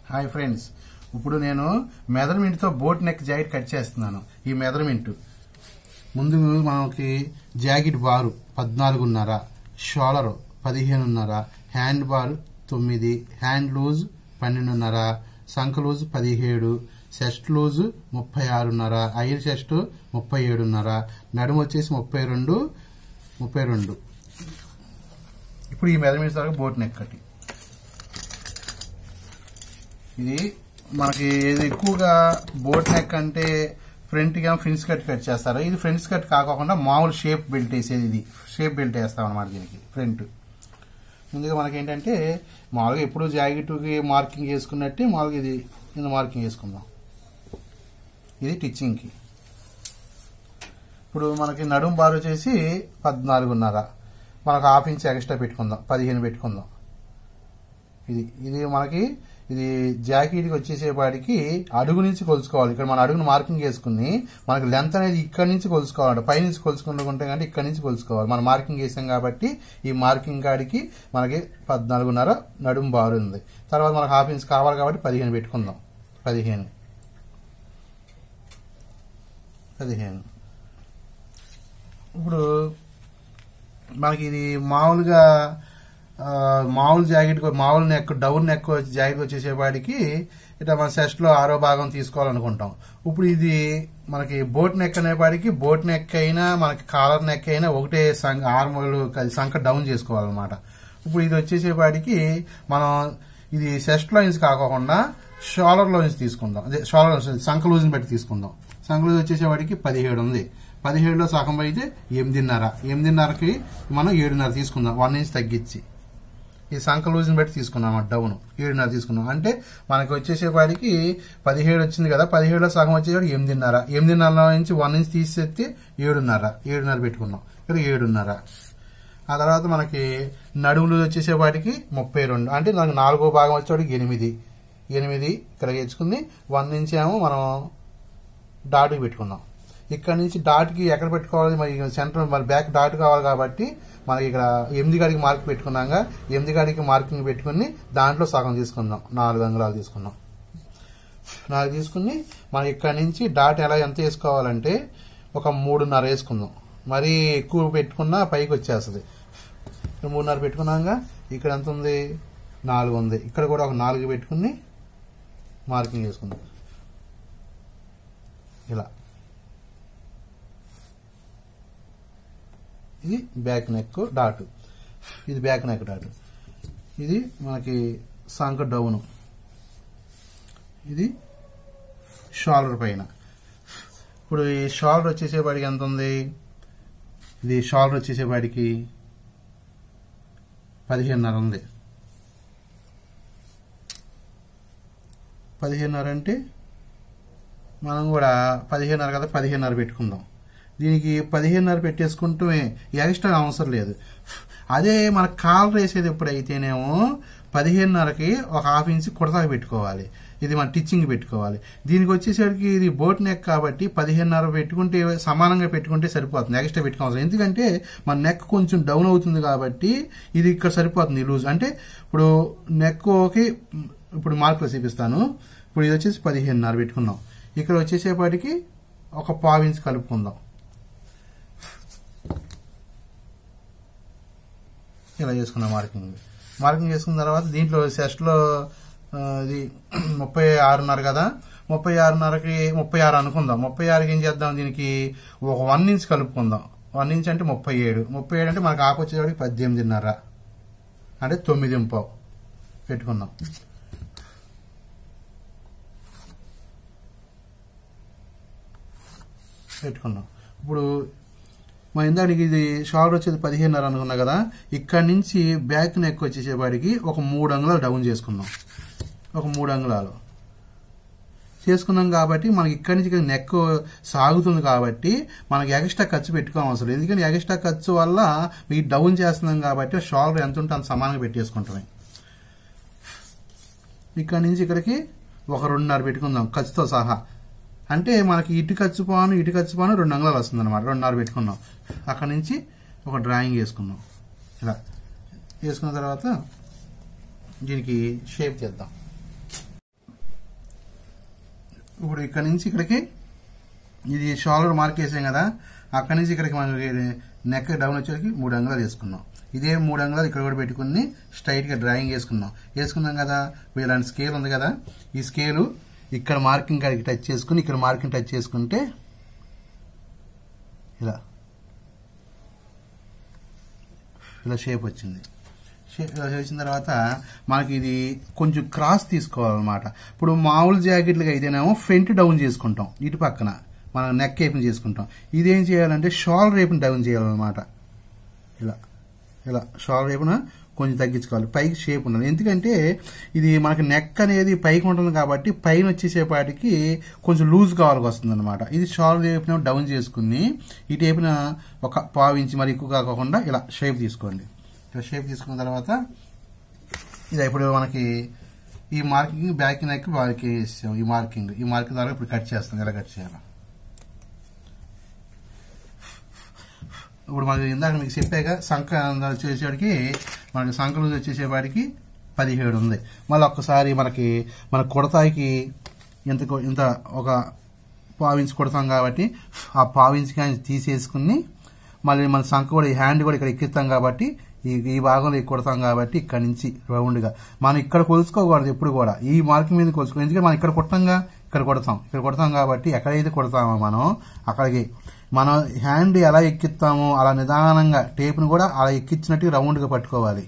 Hi friends ఇప్పుడు నేను మెజర్మెంట్తో బోట్ నెక్ జాకెట్ కట్ చేస్తున్నాను ఈ మెజర్మెంట్ ముందు మనకి జాకెట్ బారు పద్నాలుగున్నర షోలర్ పదిహేనున్నర హ్యాండ్ బార్ తొమ్మిది హ్యాండ్ లూజ్ పన్నెండున్నర సంక లూజ్ పదిహేడు చెస్ట్ లూజ్ ముప్పై ఆరున్నర ఐర్ చెస్ట్ ముప్పై ఏడున్నర నడుము వచ్చేసి ముప్పై రెండు ముప్పై రెండు ఇప్పుడు ఈ మెజర్మెంట్స్ వరకు బోట్ నెక్ కట్టి ఇది మనకి ఏది ఎక్కువగా బోట్ నెక్ అంటే ఫ్రంట్ గా ఫ్రిన్స్ కట్ కట్ చేస్తారు ఇది ఫ్రిన్స్ కట్ కాకుండా మామూలు షేప్ బెల్ట్ వేసేది ఇది షేప్ బెల్ట్ వేస్తాం అనమాట దీనికి ఫ్రంట్ ముందుగా మనకి ఏంటంటే మామూలుగా ఎప్పుడు జాకెట్కి మార్కింగ్ వేసుకున్నట్టే మామూలుగా ఇది కింద మార్కింగ్ వేసుకుందాం ఇది టిచ్చింగ్కి ఇప్పుడు మనకి నడుం బార్ వచ్చేసి పద్నాలుగున్నర మనకు హాఫ్ ఇంచ్ ఎక్స్ట్రా పెట్టుకుందాం పదిహేను పెట్టుకుందాం ఇది ఇది మనకి ఇది జాకెట్కి వచ్చేసేపాటికి అడుగు నుంచి కొలుచుకోవాలి ఇక్కడ మన అడుగును మార్కింగ్ చేసుకుని మనకి లెంత్ అనేది ఇక్కడ నుంచి కొలుచుకోవాలి పై నుంచి కొలుచుకుంటుంటే కంటే ఇక్కడ నుంచి కొలుచుకోవాలి మనం మార్కింగ్ చేసాం కాబట్టి ఈ మార్కింగ్ కాడికి మనకి పద్నాలుగున్నర నడుము బారు ఉంది తర్వాత మనకు హాఫ్ ఇంచ్ కావాలి కాబట్టి పదిహేను పెట్టుకుందాం పదిహేను పదిహేను ఇప్పుడు మనకి ఇది మామూలుగా ఆ, మామూలు జాకెట్ మామూలు నెక్ డౌన్ నెక్ జాకెట్ వచ్చేసేపాటికి ఇట్లా మన సెస్ట్ లో ఆరో భాగం తీసుకోవాలనుకుంటాం ఇప్పుడు ఇది మనకి బోట్ నెక్ అనేపాటికి బోట్ నెక్ అయినా మనకి కాలర్ నెక్ అయినా ఒకటే సంఖ ఆర్మోలు సంఖ డౌన్ చేసుకోవాలన్నమాట ఇప్పుడు ఇది వచ్చేసేపాటికి మనం ఇది సెస్ట్ లో నుంచి కాకుండా షోలర్ లో నుంచి తీసుకుందాం అదే షోలర్ సంఖ లూజ్ని బట్టి తీసుకుందాం సంఖ లూజ్ వచ్చేసేవాడికి పదిహేడు ఉంది పదిహేడులో సగం అయితే ఎనిమిదిన్నర ఎనిమిదిన్నరకి మనం ఏడున్నర తీసుకుందాం వన్ ఇంచ్ తగ్గించి ఈ సంఖ లూజ్ని బట్టి తీసుకున్నాం అన్నమాట డౌన్ ఏడున్నర తీసుకున్నాం అంటే మనకి వచ్చేసేపాటికి పదిహేడు వచ్చింది కదా పదిహేడులో సగం వచ్చేవాడికి ఎనిమిదిన్నర ఎనిమిదిన్నర నుంచి వన్ ఇంచ్ తీసేస్తే ఏడున్నర ఏడున్నర పెట్టుకున్నాం ఇక్కడ ఏడున్నర ఆ తర్వాత మనకి నడుములు వచ్చేసేపాటికి ముప్పై రెండు అంటే నాకు నాలుగో భాగం వచ్చేవాడికి ఎనిమిది ఎనిమిది ఇక్కడ తెచ్చుకుంది వన్ నుంచి ఏమో మనం డాట్కి పెట్టుకున్నాం ఇక్కడ నుంచి డాట్కి ఎక్కడ పెట్టుకోవాలి మరి సెంటర్ మరి బ్యాక్ డాట్ కావాలి కాబట్టి మనకి ఇక్కడ ఎనిమిది గాడికి మార్క్ పెట్టుకున్నాక ఎనిమిది గాడికి మార్కింగ్ పెట్టుకుని దాంట్లో సగం తీసుకుందాం నాలుగు అంగుళాలు తీసుకున్నాం నాలుగు తీసుకుని మనం ఇక్కడ నుంచి డాట్ ఎలా ఎంత వేసుకోవాలంటే ఒక మూడున్నర వేసుకుందాం మరీ ఎక్కువ పెట్టుకున్నా పైకి వచ్చేస్తుంది ఇక్కడ మూడున్నర పెట్టుకున్నాక ఇక్కడ ఎంత ఉంది నాలుగు ఉంది ఇక్కడ కూడా ఒక నాలుగు పెట్టుకుని మార్కింగ్ చేసుకుందాం ఇలా ఇది బ్యాక్ నెక్ డాట్ ఇది బ్యాక్ నెక్ డాట్ ఇది మనకి సంక డౌన్ ఇది షోల్డర్ పైన ఇప్పుడు ఈ షోల్డర్ వచ్చేసేపాటికి ఎంత ఉంది ఇది షోల్డర్ వచ్చేసేపాటికి పదిహేనున్నర ఉంది పదిహేనున్నర అంటే మనం కూడా పదిహేనున్నర కదా పదిహేనున్నర పెట్టుకుందాం దీనికి పదిహేనున్నర పెట్టేసుకుంటూ ఎక్స్ట్రా అవసరం లేదు అదే మన కాల్ వేసేది ఎప్పుడైతేనేమో పదిహేనున్నరకి ఒక హాఫ్ ఇంచ్ కుడతాకి పెట్టుకోవాలి ఇది మన టిచ్చింగ్ పెట్టుకోవాలి దీనికి వచ్చేసరికి ఇది బోట్ నెక్ కాబట్టి పదిహేనున్నర పెట్టుకుంటే సమానంగా పెట్టుకుంటే సరిపోతుంది ఎక్స్ట్రా పెట్టుకోవాలి ఎందుకంటే మన నెక్ కొంచెం డౌన్ అవుతుంది కాబట్టి ఇది ఇక్కడ సరిపోతుంది లూజ్ అంటే ఇప్పుడు నెక్కి ఇప్పుడు మార్కులు చూపిస్తాను ఇప్పుడు ఇది వచ్చేసి పదిహేనున్నర పెట్టుకున్నాం ఇక్కడ వచ్చేసేపాటికి ఒక పావు ఇంచ్ కలుపుకుందాం ఇలా చేసుకున్నాం మార్కింగ్ మార్కింగ్ చేసుకున్న తర్వాత దీంట్లో సెస్ట్లో ఇది ముప్పై ఆరున్నర కదా ముప్పై ఆరున్నరకి ముప్పై ఆరు అనుకుందాం ముప్పై ఆరుకి ఏం చేద్దాం దీనికి ఒక వన్ ఇంచ్ కలుపుకుందాం వన్ ఇంచ్ అంటే ముప్పై ఏడు ముప్పై ఏడు అంటే మనకు ఆకు వచ్చేవాడికి పద్దెనిమిదిన్నర అంటే తొమ్మిది పావు పెట్టుకుందాం పెట్టుకున్నాం ఇప్పుడు మా ఇందానికి ఇది షార్ట్ వచ్చేది పదిహేనున్నర అనుకున్నా కదా ఇక్కడ నుంచి బ్యాక్ నెక్ వచ్చేసేపాటికి ఒక మూడు అంగుళాలు డౌన్ చేసుకున్నాం ఒక మూడు అంగుళాలు చేసుకున్నాం కాబట్టి మనకి ఇక్కడి నుంచి ఇక్కడ నెక్ సాగుతుంది కాబట్టి మనకి ఎక్స్ట్రా ఖర్చు పెట్టుకోవడం అవసరం లేదు ఎందుకంటే ఎక్స్ట్రా ఖర్చు వల్ల మీకు డౌన్ చేస్తున్నాం కాబట్టి షోల్డర్ ఎంత ఉంటే అంత సమానంగా పెట్టేసుకుంటామే ఇక్కడ నుంచి ఇక్కడికి ఒక రెండున్నర పెట్టుకుందాం ఖర్చుతో సహా అంటే మనకి ఇటు ఖర్చు పాను ఇటు ఖర్చు పాను రెండు అంగుళాలు వస్తుంది అనమాట రెండున్నర పెట్టుకున్నాం అక్కడ నుంచి ఒక డ్రాయింగ్ వేసుకున్నాం ఇలా వేసుకున్న తర్వాత దీనికి షేప్ చేద్దాం ఇప్పుడు ఇక్కడ నుంచి ఇక్కడికి ఇది షోల్డర్ మార్క్ వేసాం కదా అక్కడి నుంచి ఇక్కడికి మనకి నెక్ డౌన్ వచ్చేసరికి మూడు అంగుళాలు వేసుకున్నాం ఇదే మూడు అంగుళాలు ఇక్కడ కూడా పెట్టుకుని స్ట్రైట్ గా డ్రాయింగ్ వేసుకున్నాం వేసుకున్నాం కదా ఇప్పుడు ఇలాంటి స్కేల్ ఉంది కదా ఈ స్కేలు ఇక్కడ మార్కింగ్ కాడికి టచ్ చేసుకుని ఇక్కడ మార్కింగ్ టచ్ చేసుకుంటే ఇలా ఇలా షేప్ వచ్చింది షేప్ ఇలా చేసిన తర్వాత మనకి ఇది కొంచెం క్రాస్ తీసుకోవాలన్నమాట ఇప్పుడు మామూలు జాకెట్లుగా అయితేనేమో ఫ్రంట్ డౌన్ చేసుకుంటాం ఇటు పక్కన మనం నెక్ రేపుని చేసుకుంటాం ఇదేం చేయాలంటే షాల్ రేపుని డౌన్ చేయాలన్నమాట ఇలా ఇలా షాల్ రేపున కొంచెం తగ్గించుకోవాలి పైకి షేప్ ఉండాలి ఎందుకంటే ఇది మనకి నెక్ అనేది పైకి ఉంటుంది కాబట్టి పైన వచ్చేసేపాటికి కొంచెం లూజ్ కావాల్సి వస్తుంది అనమాట ఇది షాల్ రేపున డౌన్ చేసుకుని ఈ టేపున ఒక పావు ఇంచి మరి ఎక్కువ కాకుండా ఇలా షేప్ తీసుకోండి ఇలా షేప్ తీసుకున్న తర్వాత ఇది ఇప్పుడు మనకి ఈ మార్కింగ్ బ్యాక్ నెక్ బాగా ఇస్తాం ఈ మార్కింగ్ ఈ మార్కింగ్ ద్వారా ఇప్పుడు కట్ చేస్తాం ఎలా కట్ చేయాలి ఇప్పుడు మనకి ఇందాక మీకు చెప్పాక సంఖ వచ్చేసరికి మనకి సంఖలు వచ్చేసేవాడికి పదిహేడు ఉంది మళ్ళీ ఒక్కసారి మనకి మన కుడతాయికి ఇంత కొ- ఇంత ఒక పావించి కొడతాం కాబట్టి ఆ పావించి కానీ తీసేసుకుని మళ్ళీ మన సంఖ కూడా ఈ హ్యాండ్ కూడా ఇక్కడ ఎక్కిస్తాం కాబట్టి ఈ ఈ భాగంలో ఎక్కువ కొడతాం కాబట్టి ఇక్కడ నుంచి రౌండ్ గా మనం ఇక్కడ కొలుసుకోకూడదు ఎప్పుడు కూడా ఈ మార్కింగ్ మీద కొలుసుకో ఎందుకంటే మనం ఇక్కడ కొట్టంగా ఇక్కడ కొడతాం ఇక్కడ కొడతాం కాబట్టి ఎక్కడైతే కొడతామో మనం అక్కడికి మనం హ్యాండ్ ఎలా ఎక్కిస్తామో అలా నిదానంగా టేప్ను కూడా అలా ఎక్కించినట్టు రౌండ్ గా పట్టుకోవాలి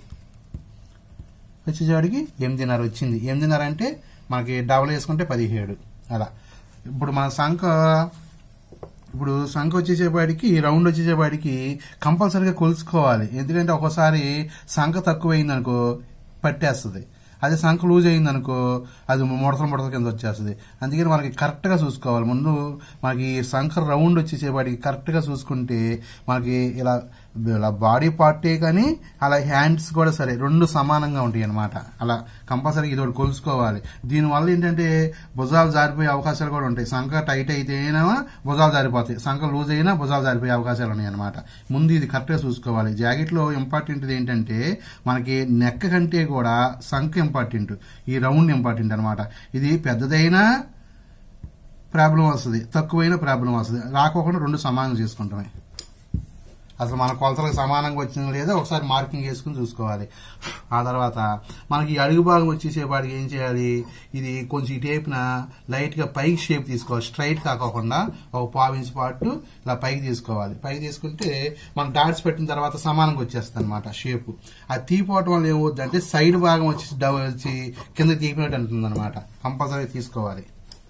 వచ్చేసరికి ఎనిమిదిన్నర వచ్చింది ఎనిమిదిన్నర అంటే మనకి డబల్ వేసుకుంటే పదిహేడు అలా ఇప్పుడు మన సంఖ ఇప్పుడు సంఖ వచ్చేసేపాటికి రౌండ్ వచ్చేసేపాటికి కంపల్సరీగా కొలుసుకోవాలి ఎందుకంటే ఒక్కోసారి సంఖ తక్కువైంది అనుకో పట్టేస్తుంది అదే సంఖ లూజ్ అయింది అనుకో అది ముడతల ముడతల కింద వచ్చేస్తుంది అందుకని మనకి కరెక్ట్ గా చూసుకోవాలి ముందు మనకి సంఖ రౌండ్ వచ్చేసేపాటికి కరెక్ట్ గా చూసుకుంటే మనకి ఇలా ఇలా బాడీ పార్టే కానీ అలా హ్యాండ్స్ కూడా సరే రెండు సమానంగా ఉంటాయి అన్నమాట అలా కంపల్సరీ ఇది ఒకటి కొలుసుకోవాలి దీనివల్ల ఏంటంటే భుజాలు జారిపోయే అవకాశాలు కూడా ఉంటాయి సంఖ టైట్ అయితేనా భుజాలు జారిపోతాయి సంఖ లూజ్ అయినా భుజాలు జారిపోయే అవకాశాలు ఉన్నాయి అనమాట ముందు ఇది కరెక్ట్ గా చూసుకోవాలి జాకెట్ లో ఇంపార్టెంట్ ఏంటంటే మనకి నెక్ కంటే కూడా సంఖ ఇంపార్టెంట్ ఈ రౌండ్ ఇంపార్టెంట్ అనమాట ఇది పెద్దదైనా ప్రాబ్లం వస్తుంది తక్కువైన ప్రాబ్లం వస్తుంది రాకోకుండా రెండు సమానం చేసుకుంటామే అసలు మన కొలతలకు సమానంగా వచ్చింది లేదా ఒకసారి మార్కింగ్ వేసుకుని చూసుకోవాలి ఆ తర్వాత మనకి ఈ అడుగు భాగం వచ్చేసేపాటికి ఏం చేయాలి ఇది కొంచెం ఈ టేప్న లైట్ గా పైకి షేప్ తీసుకోవాలి స్ట్రైట్ కాకోకుండా ఒక పావు ఇంచ్ పాటు ఇలా పైకి తీసుకోవాలి పైకి తీసుకుంటే మనం డాట్స్ పెట్టిన తర్వాత సమానంగా వచ్చేస్తుంది అనమాట షేప్ అది తీపోవటం వల్ల ఏమవుద్ది అంటే సైడ్ భాగం వచ్చి డవ్ వచ్చి కింద తీపినట్టు అంటుంది అనమాట కంపల్సరీ తీసుకోవాలి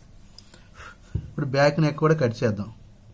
ఇప్పుడు బ్యాక్ నెక్ కూడా కట్ చేద్దాం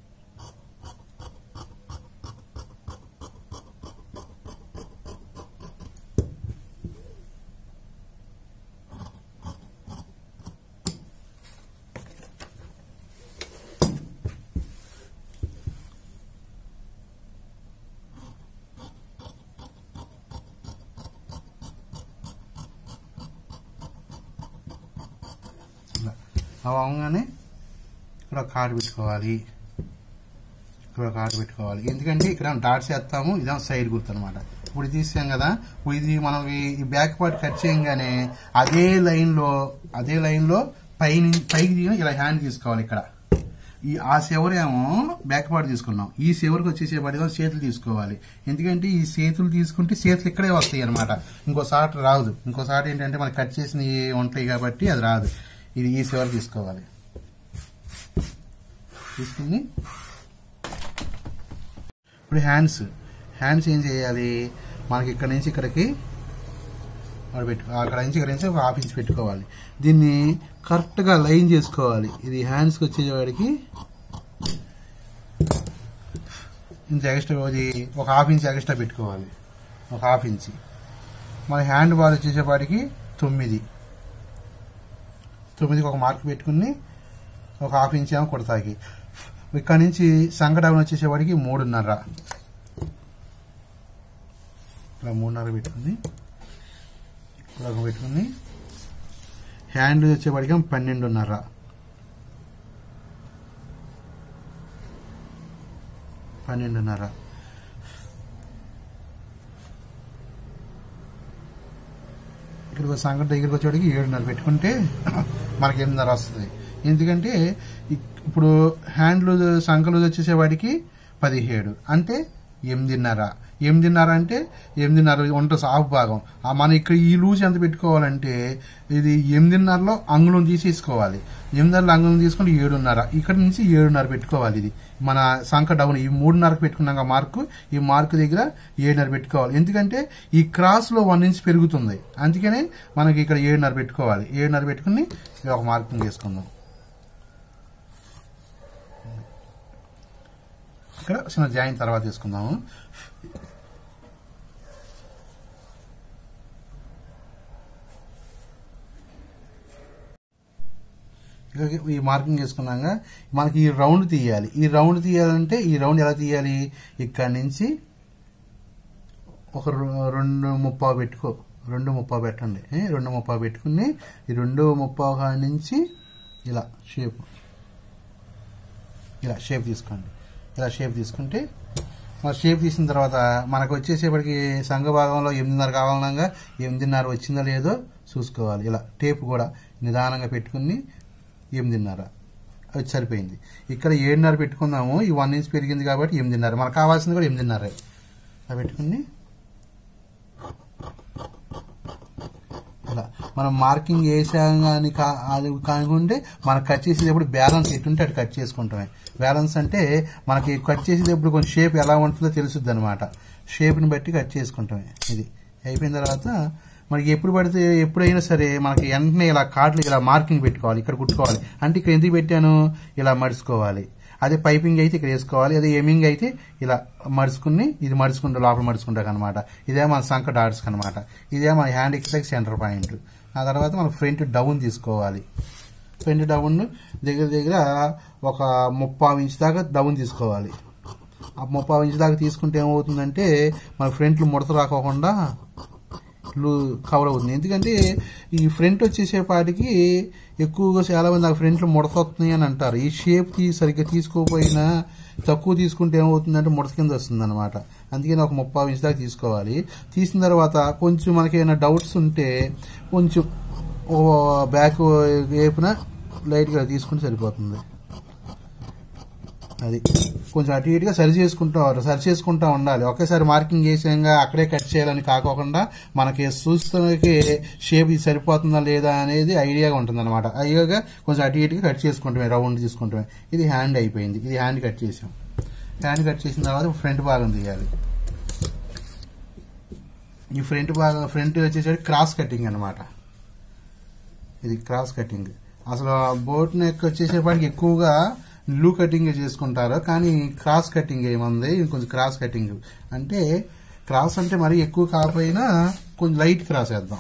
ఇలా అవి అవగానే ఇక్కడ ఒక కార్డు పెట్టుకోవాలి ఇక్కడ ఒక కార్డు పెట్టుకోవాలి ఎందుకంటే ఇక్కడ డాట్స్ వేస్తాము ఇదేమో సైడ్ గుర్తు అనమాట ఇప్పుడు ఇది తీసాం కదా ఇప్పుడు ఇది మనం ఈ- ఈ బ్యాక్ పార్ట్ కట్ చేయంగానే అదే లైన్ లో అదే లైన్ లో పైన పైకి దిగిన ఇలా హ్యాండ్ తీసుకోవాలి ఇక్కడ ఈ ఆ చివరేమో బ్యాక్ పార్ట్ తీసుకున్నాం ఈ చివరికి వచ్చేసేపాటిగా చేతులు తీసుకోవాలి ఎందుకంటే ఈ చేతులు తీసుకుంటే చేతులు ఇక్కడే వస్తాయి అనమాట ఇంకోసారి రాదు ఇంకోసారి ఏంటంటే మనం కట్ చేసినవి ఉంటాయి కాబట్టి అది రాదు ఇది ఈ చివరి తీసుకోవాలి తీసుకుని ఇప్పుడు హ్యాండ్స్ హ్యాండ్స్ ఏం చేయాలి మనకి ఇక్కడ నుంచి ఇక్కడికి అక్కడ పెట్టు అక్కడ నుంచి ఇక్కడ నుంచి ఒక హాఫ్ ఇంచ్ పెట్టుకోవాలి దీన్ని కరెక్ట్గా లైన్ చేసుకోవాలి ఇది హ్యాండ్స్కి వచ్చేవాడికి ఇంత ఎక్స్ట్రా ఇది ఒక హాఫ్ ఇంచ్ ఎక్స్ట్రా పెట్టుకోవాలి ఒక హాఫ్ ఇంచ్ మన హ్యాండ్ బాల్ వచ్చేసేపాటికి తొమ్మిది తొమ్మిదికి ఒక మార్క్ పెట్టుకుని ఒక హాఫ్ ఇంచ్ ఏమో కుడతాకి ఇక్కడ నుంచి సంకటం వచ్చేసేవాడికి మూడున్నర ఇలా మూడున్నర పెట్టుకుంది ఇక్కడ ఒక పెట్టుకుంది హ్యాండ్ వచ్చేవాడికి పన్నెండున్నర పన్నెండున్నర ఇక్కడికి సంకట దగ్గరికి వచ్చేవాడికి ఏడున్నర పెట్టుకుంటే మనకి ఎనిమిదిన్నర వస్తుంది ఎందుకంటే ఇక్- ఇప్పుడు హ్యాండ్ లూజ్ సంఖ లూజ్ వచ్చేసేవాడికి పదిహేడు అంటే ఎనిమిదిన్నర ఎనిమిదిన్నర అంటే ఎనిమిదిన్నర ఉంటుంది హాఫ్ భాగం ఆ మనం ఇక్కడ ఈ లూజ్ ఎంత పెట్టుకోవాలంటే ఇది ఎనిమిదిన్నరలో అంగుళం తీసేసుకోవాలి ఎనిమిదిన్నరలో అంగుళం తీసుకుంటే ఏడున్నర ఇక్కడ నుంచి ఏడున్నర పెట్టుకోవాలి ఇది మన సంఖ డౌన్ ఈ మూడున్నరకు పెట్టుకున్నాక మార్కు ఈ మార్కు దగ్గర ఏడున్నర పెట్టుకోవాలి ఎందుకంటే ఈ క్రాస్ లో వన్ ఇంచ్ పెరుగుతుంది అందుకనే మనకి ఇక్కడ ఏడున్నర పెట్టుకోవాలి ఏడున్నర పెట్టుకుని ఇది ఒక మార్కింగ్ వేసుకుందాం ఇక్కడ చిన్న జాయిన్ తర్వాత తీసుకుందాము ఇక ఈ మార్కింగ్ చేసుకున్నాక మనకి ఈ రౌండ్ తీయాలి ఈ రౌండ్ తీయాలంటే ఈ రౌండ్ ఎలా తీయాలి ఇక్కడ నుంచి ఒక రె- రెండు ముప్పావు పెట్టుకో రెండు ముప్పావు పెట్టండి ఏ? రెండు ముప్పావు పెట్టుకుని ఈ రెండు ముప్పావు కాడి నుంచి ఇలా షేప్ ఇలా షేప్ తీసుకోండి ఇలా షేప్ తీసుకుంటే మన షేప్ తీసిన తర్వాత మనకు వచ్చేసేపటికి సంఘ భాగంలో ఎనిమిదిన్నర కావాలనగా ఎనిమిదిన్నర వచ్చిందో లేదో చూసుకోవాలి ఇలా టేప్ కూడా నిదానంగా పెట్టుకుని ఎనిమిదిన్నర అది సరిపోయింది ఇక్కడ ఏడున్నర పెట్టుకుందాము ఈ వన్ ఇంచ్ పెరిగింది కాబట్టి ఎనిమిదిన్నర మనకు కావాల్సింది కూడా ఎనిమిదిన్నర అలా పెట్టుకుని ఇలా మనం మార్కింగ్ వేసాం కానీ కా అది కానుకుంటే మనం కట్ చేసేటప్పుడు బ్యాలెన్స్ ఎటుంటే అటు కట్ చేసుకుంటామే బ్యాలెన్స్ అంటే మనకి కట్ చేసేటప్పుడు కొంచెం షేప్ ఎలా ఉంటుందో తెలుసుద్ది అనమాట షేప్ని బట్టి కట్ చేసుకుంటామే ఇది అయిపోయిన తర్వాత మనకి ఎప్పుడు పడితే ఎప్పుడైనా సరే మనకి వెంటనే ఇలా కాట్లు ఇలా మార్కింగ్ పెట్టుకోవాలి ఇక్కడ కుట్టుకోవాలి అంటే ఇక్కడ ఎందుకు పెట్టాను ఇలా మడుచుకోవాలి అదే పైపింగ్ అయితే ఇక్కడ వేసుకోవాలి అదే ఎమింగ్ అయితే ఇలా మడుచుకుని ఇది మడుచుకుంటా లోపల మడుచుకుంటాం అనమాట ఇదే మన సంక డాట్స్ అనమాట ఇదే మన హ్యాండ్ ఎక్స్ట్రాక్ సెంటర్ పాయింట్ ఆ తర్వాత మనం ఫ్రంట్ డౌన్ తీసుకోవాలి ఫ్రంట్ డౌన్ దగ్గర దగ్గర ఒక ముప్పావు ఇంచ్ దాకా డౌన్ తీసుకోవాలి ఆ ముప్పావు ఇంచ్ దాకా తీసుకుంటే ఏమవుతుందంటే మన ఫ్రంట్లు ముడత రాకోకుండా లు కవర్ అవుతుంది ఎందుకంటే ఈ ఫ్రంట్ వచ్చేసేపాటికి ఎక్కువగా చాలా మంది నాకు ఫ్రంట్లు ముడతొస్తున్నాయి అని అంటారు ఈ షేప్ తీ సరిగ్గా తీసుకోకపోయినా తక్కువ తీసుకుంటే ఏమవుతుందంటే ముడత కింద వస్తుంది అనమాట అందుకని ఒక ముప్పై ఇంచ్ దాకా తీసుకోవాలి తీసిన తర్వాత కొంచెం మనకి ఏమైనా డౌట్స్ ఉంటే కొంచెం ఓ బ్యాక్ వైపున లైట్గా తీసుకుంటే సరిపోతుంది అది కొంచెం అటు ఇటుగా సరి చేసుకుంటా సరి చేసుకుంటా ఉండాలి ఒకేసారి మార్కింగ్ చేసాక అక్కడే కట్ చేయాలని కాకోకుండా మనకి చూస్తున్నకి షేప్ ఇది సరిపోతుందా లేదా అనేది ఐడియాగా ఉంటుంది అనమాట ఐడియాగా కొంచెం అటు ఇటుగా కట్ చేసుకుంటామే రౌండ్ తీసుకుంటామే ఇది హ్యాండ్ అయిపోయింది ఇది హ్యాండ్ కట్ చేసాం హ్యాండ్ కట్ చేసిన తర్వాత ఫ్రంట్ భాగం తీయాలి ఈ ఫ్రంట్ భాగం ఫ్రంట్ వచ్చేసరికి క్రాస్ కటింగ్ అనమాట ఇది క్రాస్ కటింగ్ అసలు బోట్ నెక్ వచ్చేసేపాటికి ఎక్కువగా లూ కటింగ్ చేసుకుంటారు కానీ క్రాస్ కటింగ్ ఏముంది ఇది కొంచెం క్రాస్ కటింగ్ అంటే క్రాస్ అంటే మరీ ఎక్కువ కాకపోయినా కొంచెం లైట్ క్రాస్ వేద్దాం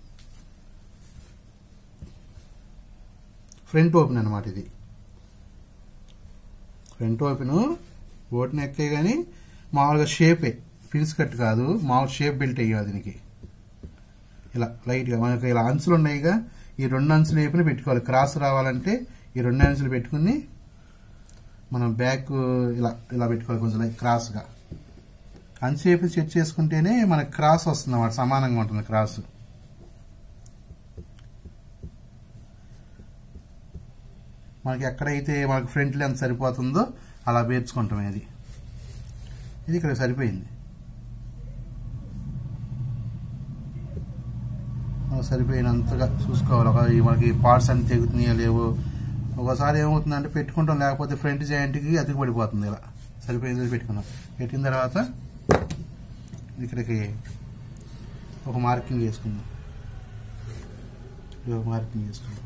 ఫ్రంట్ ఓపెన్ అనమాట ఇది ఫ్రంట్ ఓపెన్ బోట్ నెక్కే కానీ మామూలుగా షేపే పిన్స్ కట్ కాదు మామూలు షేప్ బెల్ట్ వేయాలి దీనికి ఇలా లైట్గా మనకి ఇలా అంచులు ఉన్నాయిగా ఈ రెండు అంచులు వైపున పెట్టుకోవాలి క్రాస్ రావాలంటే ఈ రెండు అంచులు పెట్టుకుని మనం బ్యాక్ ఇలా ఇలా పెట్టుకోవాలి కొంచెం లైట్ క్రాస్గా అంచు వైపు సెట్ చేసుకుంటేనే మనకి క్రాస్ వస్తుంది అన్నమాట సమానంగా ఉంటుంది క్రాస్ మనకి ఎక్కడైతే మనకి ఫ్రంట్ లెంత్ సరిపోతుందో అలా పేర్చుకుంటాం ఇది ఇది ఇక్కడ సరిపోయింది మనకు సరిపోయినంతగా చూసుకోవాలి ఒక ఈ మనకి పార్ట్స్ అన్ని తెగుతున్నాయో లేవో ఒకసారి ఏమవుతుందంటే పెట్టుకుంటాం లేకపోతే ఫ్రంట్ జాయింట్కి అతికి పడిపోతుంది ఇలా సరిపోయింది పెట్టుకున్నాం పెట్టిన తర్వాత ఇక్కడికి ఒక మార్కింగ్ వేసుకుందాం ఇది ఒక మార్కింగ్ వేసుకుందాం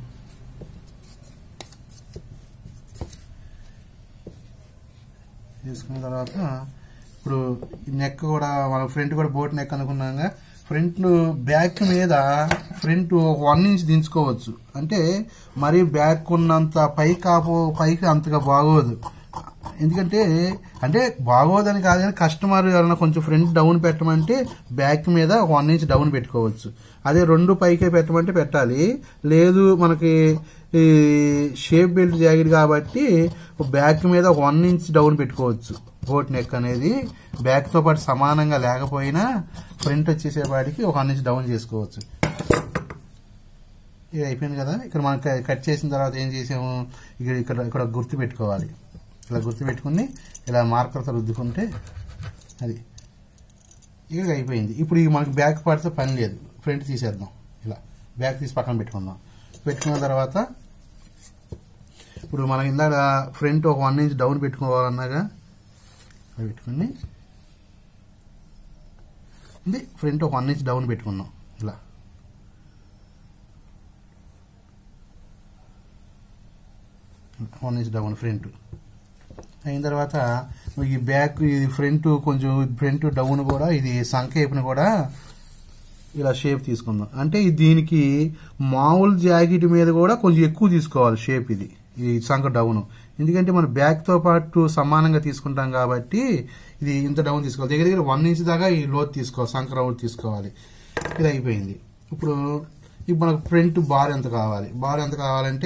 వేసుకున్న తర్వాత ఇప్పుడు నెక్ కూడా మన ఫ్రంట్ కూడా బోట్ నెక్ అనుకున్నాగా ఫ్రంట్ బ్యాక్ మీద ఫ్రంట్ వన్ ఇంచ్ దించుకోవచ్చు అంటే మరీ బ్యాక్ ఉన్నంత పై కాపు పైకి అంతగా బాగోదు ఎందుకంటే అంటే బాగోదని కాదు కానీ కస్టమర్ ఎవరైనా కొంచెం ఫ్రంట్ డౌన్ పెట్టమంటే బ్యాక్ మీద వన్ ఇంచ్ డౌన్ పెట్టుకోవచ్చు అదే రెండు పైకే పెట్టమంటే పెట్టాలి లేదు మనకి ఈ షేప్ బెల్ట్ జాకెట్ కాబట్టి బ్యాక్ మీద వన్ ఇంచ్ డౌన్ పెట్టుకోవచ్చు బోట్ నెక్ అనేది బ్యాక్ తో పాటు సమానంగా లేకపోయినా ఫ్రంట్ వచ్చేసేపాటికి ఒక వన్ ఇంచ్ డౌన్ చేసుకోవచ్చు ఇది అయిపోయింది కదా ఇక్కడ మనం క- కట్ చేసిన తర్వాత ఏం చేసాము ఇక్కడ ఇక్కడ ఇక్కడ గుర్తు పెట్టుకోవాలి ఇలా గుర్తు పెట్టుకుని ఇలా మార్కర్తో రుద్దుకుంటే అది ఇక అయిపోయింది ఇప్పుడు ఈ మనకి బ్యాక్ పార్ట్తో పని లేదు ఫ్రంట్ తీసేద్దాం ఇలా బ్యాక్ తీసి పక్కన పెట్టుకుందాం పెట్టుకున్న తర్వాత ఇప్పుడు మనం ఇందాక ఫ్రంట్ ఒక వన్ ఇంచ్ డౌన్ పెట్టుకోవాలన్నాగా అలా పెట్టుకుని ఇది ఫ్రంట్ ఒక వన్ ఇంచ్ డౌన్ పెట్టుకున్నాం ఇలా వన్ ఇంచ్ డౌన్ ఫ్రంట్ అయిన తర్వాత ఈ బ్యాక్ ఇది ఫ్రంట్ కొంచెం ఫ్రంట్ డౌన్ కూడా ఇది సంఖ వైపున కూడా ఇలా షేప్ తీసుకుందాం అంటే ఇది దీనికి మామూలు జాకెట్ మీద కూడా కొంచెం ఎక్కువ తీసుకోవాలి షేప్ ఇది ఈ సంఖ డౌన్ ఎందుకంటే మన బ్యాక్ తో పాటు సమానంగా తీసుకుంటాం కాబట్టి ఇది ఇంత డౌన్ తీసుకోవాలి దగ్గర దగ్గర వన్ ఇంచ్ దాకా ఈ లోతు తీసుకోవాలి సంఖ రౌండ్ తీసుకోవాలి ఇది అయిపోయింది ఇప్పుడు ఇప్పుడు మనకు ఫ్రంట్ బార్ ఎంత కావాలి బార్ ఎంత కావాలంటే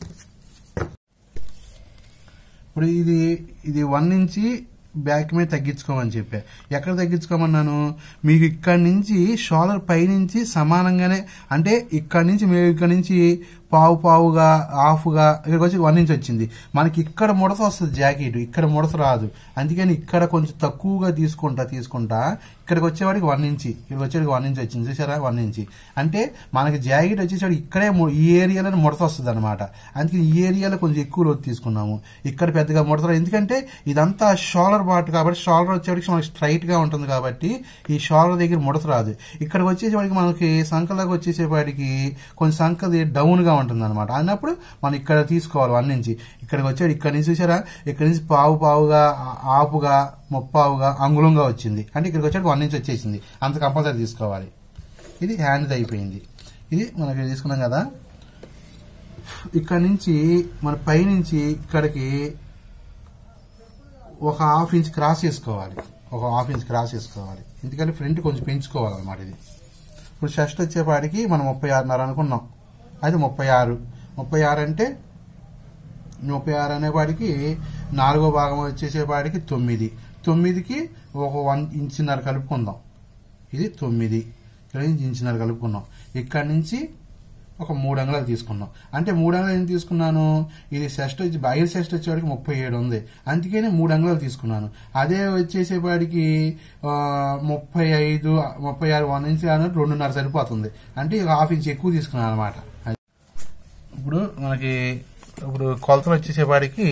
ఇప్పుడు ఇది ఇది వన్ నుంచి బ్యాక్ మీద తగ్గించుకోమని చెప్పా ఎక్కడ తగ్గించుకోమన్నాను మీకు ఇక్కడ నుంచి షోల్డర్ పై నుంచి సమానంగానే అంటే ఇక్కడ నుంచి మీరు ఇక్కడ నుంచి పావు పావుగా హాఫ్గా ఇక్కడికి వచ్చి వన్ ఇంచ్ వచ్చింది మనకి ఇక్కడ ముడత వస్తుంది జాకెట్ ఇక్కడ ముడత రాదు అందుకని ఇక్కడ కొంచెం తక్కువగా తీసుకుంటా తీసుకుంటా ఇక్కడికి వచ్చేవాడికి వన్ ఇంచి ఇక్కడికి వచ్చేవాడికి వన్ ఇంచ్ వచ్చింది చూసారా వన్ ఇంచి అంటే మనకి జాకెట్ వచ్చేసరికి ఇక్కడే ము- ఈ ఏరియాలో ముడత వస్తుంది అనమాట అందుకని ఈ ఏరియాలో కొంచెం ఎక్కువ లోతు తీసుకున్నాము ఇక్కడ పెద్దగా ముడత రాదు. ఎందుకంటే ఇదంతా షోల్డర్ పార్ట్ కాబట్టి షోల్డర్ వచ్చేవాడికి మనకి స్ట్రైట్ గా ఉంటుంది కాబట్టి ఈ షోల్డర్ దగ్గర ముడత రాదు ఇక్కడికి వచ్చేసేవాడికి మనకి సంకలాగా వచ్చేసేవాడికి కొంచెం సంకది డౌన్ గా ఉంటుంది అనమాట అన్నప్పుడు మనం ఇక్కడ తీసుకోవాలి వన్ నుంచి ఇక్కడికి వచ్చాడు ఇక్కడ నుంచి చూసారా ఇక్కడ నుంచి పావు పావుగా ఆ- ఆపుగా ముప్పావుగా అంగుళంగా వచ్చింది అంటే ఇక్కడికి వచ్చాడు వన్ నుంచి వచ్చేసింది అంత కంపల్సరీ తీసుకోవాలి ఇది హ్యాండ్ అయిపోయింది ఇది మనకి తీసుకున్నాం కదా ఇక్కడ నుంచి మన పైనుంచి ఇక్కడికి ఒక హాఫ్ ఇంచ్ క్రాస్ చేసుకోవాలి ఒక హాఫ్ ఇంచ్ క్రాస్ చేసుకోవాలి ఎందుకంటే ఫ్రంట్ కొంచెం పెంచుకోవాలి అనమాట ఇది ఇప్పుడు షస్ట్ వచ్చేపాటికి మనం ముప్పై ఆరున్నర అనుకున్నాం అది ముప్పై ఆరు ముప్పై ఆరు అంటే ముప్పై ఆరు అనేపాటికి నాలుగో భాగం వచ్చేసేపాటికి తొమ్మిది తొమ్మిదికి ఒక వన్ ఇంచున్నర కలుపుకుందాం ఇది తొమ్మిది ఇక్కడ నుంచి ఇంచున్నర కలుపుకున్నాం ఇక్కడ నుంచి ఒక మూడు అంగుళాలు తీసుకున్నాం అంటే మూడు అంగుళాలు ఏం తీసుకున్నాను ఇది షెస్ట్ వచ్చి బయలు షెస్ట్ వచ్చేవాడికి ముప్పై ఏడు ఉంది అందుకని మూడు అంగుళాలు తీసుకున్నాను అదే వచ్చేసేపాటికి ఆ, ముప్పై ఐదు ముప్పై ఆరు వన్ ఇంచ్ అన్నట్టు రెండున్నర సరిపోతుంది అంటే ఒక హాఫ్ ఇంచ్ ఎక్కువ తీసుకున్నాను అనమాట ఇప్పుడు మనకి ఇప్పుడు కొలతలు వచ్చేసేపాటికి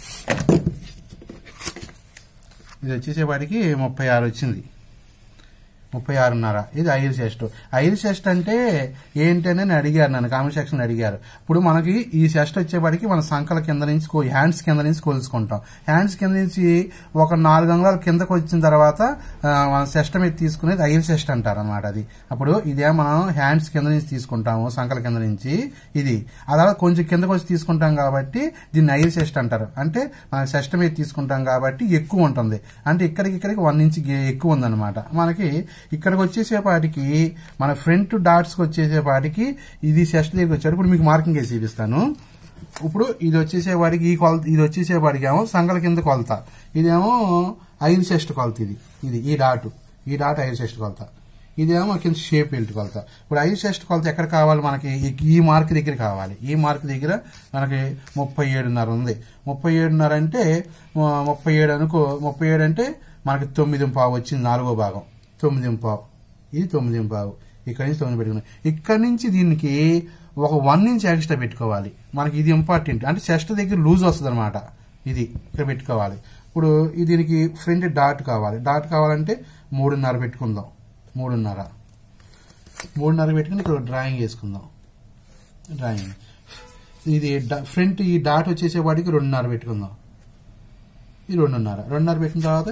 ఇది వచ్చేసేపాటికి ముప్పై ఆరు వచ్చింది ముప్పై ఆరున్నర ఇది ఐదు చెస్ట్ ఐదు చెస్ట్ అంటే ఏంటని నేను అడిగారు నన్ను కామెంట్ సెక్షన్ అడిగారు ఇప్పుడు మనకి ఈ చెస్ట్ వచ్చేపాటికి మన సంకల కింద నుంచి కో- హ్యాండ్స్ కింద నుంచి కొలుసుకుంటాం హ్యాండ్స్ కింద నుంచి ఒక నాలుగు అంగుళాలు కిందకు వచ్చిన తర్వాత ఆ, మన చెస్ట్ మీద తీసుకునేది ఐదు చెస్ట్ అంటారు అనమాట అది అప్పుడు ఇదే మనం హ్యాండ్స్ కింద నుంచి తీసుకుంటాము సంకల కింద నుంచి ఇది అలా కొంచెం కిందకు వచ్చి తీసుకుంటాం కాబట్టి దీన్ని ఐదు చెస్ట్ అంటారు అంటే మన చెస్ట్ మీద తీసుకుంటాం కాబట్టి ఎక్కువ ఉంటుంది అంటే ఇక్కడికి ఇక్కడికి వన్ ఇంచ్ గే- ఎక్కువ ఉందన్నమాట మనకి ఇక్కడికి వచ్చేసేపాటికి మన ఫ్రంట్ డాట్స్కి వచ్చేసేపాటికి ఇది చెస్ట్ దగ్గరికి వచ్చాడు ఇప్పుడు మీకు మార్కింగ్ వేసి చూపిస్తాను ఇప్పుడు ఇది వచ్చేసేవాడికి ఈ కొలత ఇది వచ్చేసేవాడికి ఏమో సంగల కింద కొలత ఇదేమో ఐదు చెస్ట్ కొలత ఇది ఇది ఈ డాట్ ఈ డాట్ ఐదు చెస్ట్ కొలత ఇదేమో కింద షేప్ బెల్ట్ కొలత ఇప్పుడు ఐదు చెస్ట్ కొలత ఎక్కడ కావాలి మనకి ఈ- ఈ మార్క్ దగ్గర కావాలి ఈ మార్క్ దగ్గర మనకి ముప్పై ఏడున్నర ఉంది ముప్పై ఏడున్నర అంటే ఆ, ముప్పై ఏడు అనుకో ముప్పై ఏడు అంటే మనకి తొమ్మిది పావు వచ్చింది నాలుగో భాగం తొమ్మిది పావు ఇది తొమ్మిది పావు ఇక్కడ నుంచి తొమ్మిది పెట్టుకున్నాం ఇక్కడ నుంచి దీనికి ఒక వన్ ఇంచ్ ఎక్స్ట్రా పెట్టుకోవాలి మనకి ఇది ఇంపార్టెంట్ అంటే చెస్ట్ దగ్గర లూజ్ వస్తుంది అనమాట ఇది ఇక్కడ పెట్టుకోవాలి ఇప్పుడు ఈ దీనికి ఫ్రంట్ డాట్ కావాలి డాట్ కావాలంటే మూడున్నర పెట్టుకుందాం మూడున్నర మూడున్నర పెట్టుకుని ఇక్కడ డ్రాయింగ్ వేసుకుందాం డ్రాయింగ్ ఇది డా- ఫ్రంట్ ఈ డాట్ వచ్చేసేవాడికి రెండున్నర పెట్టుకుందాం ఇది రెండున్నర రెండున్నర పెట్టిన తర్వాత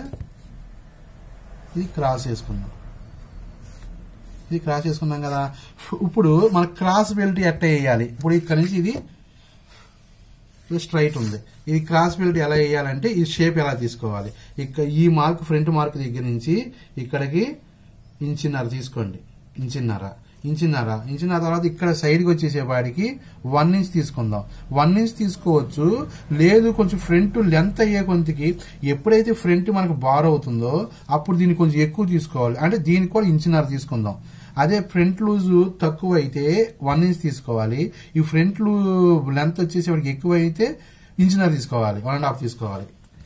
ఇది క్రాస్ చేసుకుందాం ఇది క్రాస్ చేసుకున్నాం కదా ఇప్పుడు మన క్రాస్ బెల్ట్ ఎట్ట వేయాలి ఇప్పుడు ఇక్కడ నుంచి ఇది ఇది స్ట్రైట్ ఉంది ఇది క్రాస్ బెల్ట్ ఎలా వేయాలంటే ఈ షేప్ ఎలా తీసుకోవాలి ఇక్కడ ఈ మార్క్ ఫ్రంట్ మార్క్ దగ్గర నుంచి ఇక్కడికి ఇంచిన్నర తీసుకోండి ఇంచిన్నర ఇంచిన్నర ఇంచిన్నర తర్వాత ఇక్కడ సైడ్కి వచ్చేసేపాడికి వన్ ఇంచ్ తీసుకుందాం వన్ ఇంచ్ తీసుకోవచ్చు లేదు కొంచెం ఫ్రంట్ లెంత్ అయ్యే కొంతకి ఎప్పుడైతే ఫ్రంట్ మనకు బార్ అవుతుందో అప్పుడు దీన్ని కొంచెం ఎక్కువ తీసుకోవాలి అంటే దీనికి కూడా ఇంచిన్నర తీసుకుందాం అదే ఫ్రంట్ లూజ్ తక్కువ అయితే వన్ ఇంచ్ తీసుకోవాలి ఈ ఫ్రంట్ లూ లెంత్ వచ్చేసి వాడికి ఎక్కువ అయితే ఇంచున్నర తీసుకోవాలి వన్ అండ్ హాఫ్ తీసుకోవాలి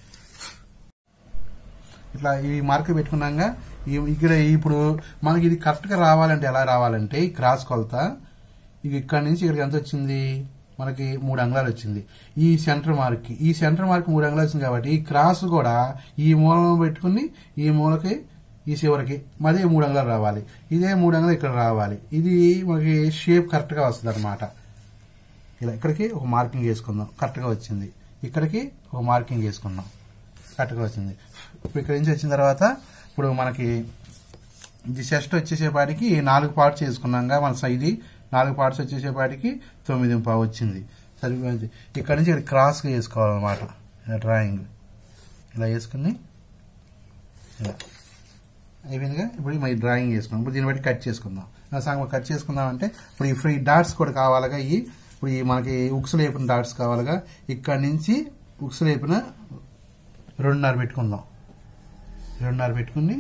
ఇట్లా ఈ మార్క్ పెట్టుకున్నాక ఈ- ఇక్కడ ఇప్పుడు మనకి ఇది కరెక్ట్ గా రావాలంటే ఎలా రావాలంటే ఈ క్రాస్ కొలత ఇక ఇక్కడ నుంచి ఇక్కడికి ఎంత వచ్చింది మనకి మూడు అంగుళాలు వచ్చింది ఈ సెంటర్ మార్క్ కి ఈ సెంటర్ మార్క్ మూడు అంగుళాలు వచ్చింది కాబట్టి ఈ క్రాస్ కూడా ఈ మూలను పెట్టుకుని ఈ మూలకి ఈ చివరికి మళ్ళీ మూడు అంగుళాలు రావాలి ఇదే మూడు అంగుళాలు ఇక్కడ రావాలి ఇది మనకి షేప్ కరెక్ట్ గా వస్తుంది అనమాట ఇలా ఇక్కడికి ఒక మార్కింగ్ వేసుకుందాం కరెక్ట్ గా వచ్చింది ఇక్కడికి ఒక మార్కింగ్ వేసుకుందాం కరెక్ట్గా వచ్చింది ఇప్పుడు ఇక్కడ నుంచి వచ్చిన తర్వాత ఇప్పుడు మనకి ఇది చెస్ట్ వచ్చేసేపాటికి నాలుగు పార్ట్స్ చేసుకున్నాక మన ఇది నాలుగు పార్ట్స్ వచ్చేసేపాటికి తొమ్మిది పావు వచ్చింది సరిపోయింది ఇక్కడ నుంచి ఇక్కడ క్రాస్గా వేసుకోవాలన్నమాట ఇలా డ్రాయింగ్ ఇలా వేసుకుని ఇలా అయిపోయిందిగా ఇప్పుడు మరి డ్రాయింగ్ చేసుకుందాం ఇప్పుడు దీన్ని బట్టి కట్ చేసుకుందాం నా సగం కట్ చేసుకుందాం అంటే ఇప్పుడు ఈ ఫ్రీ డాట్స్ కూడా కావాలిగా ఈ ఇప్పుడు ఈ మనకి ఉక్స్ లేపిన డాట్స్ కావాలిగా ఇక్కడ నుంచి ఉక్స్ లేపిన రెండున్నర పెట్టుకుందాం రెండున్నర పెట్టుకుని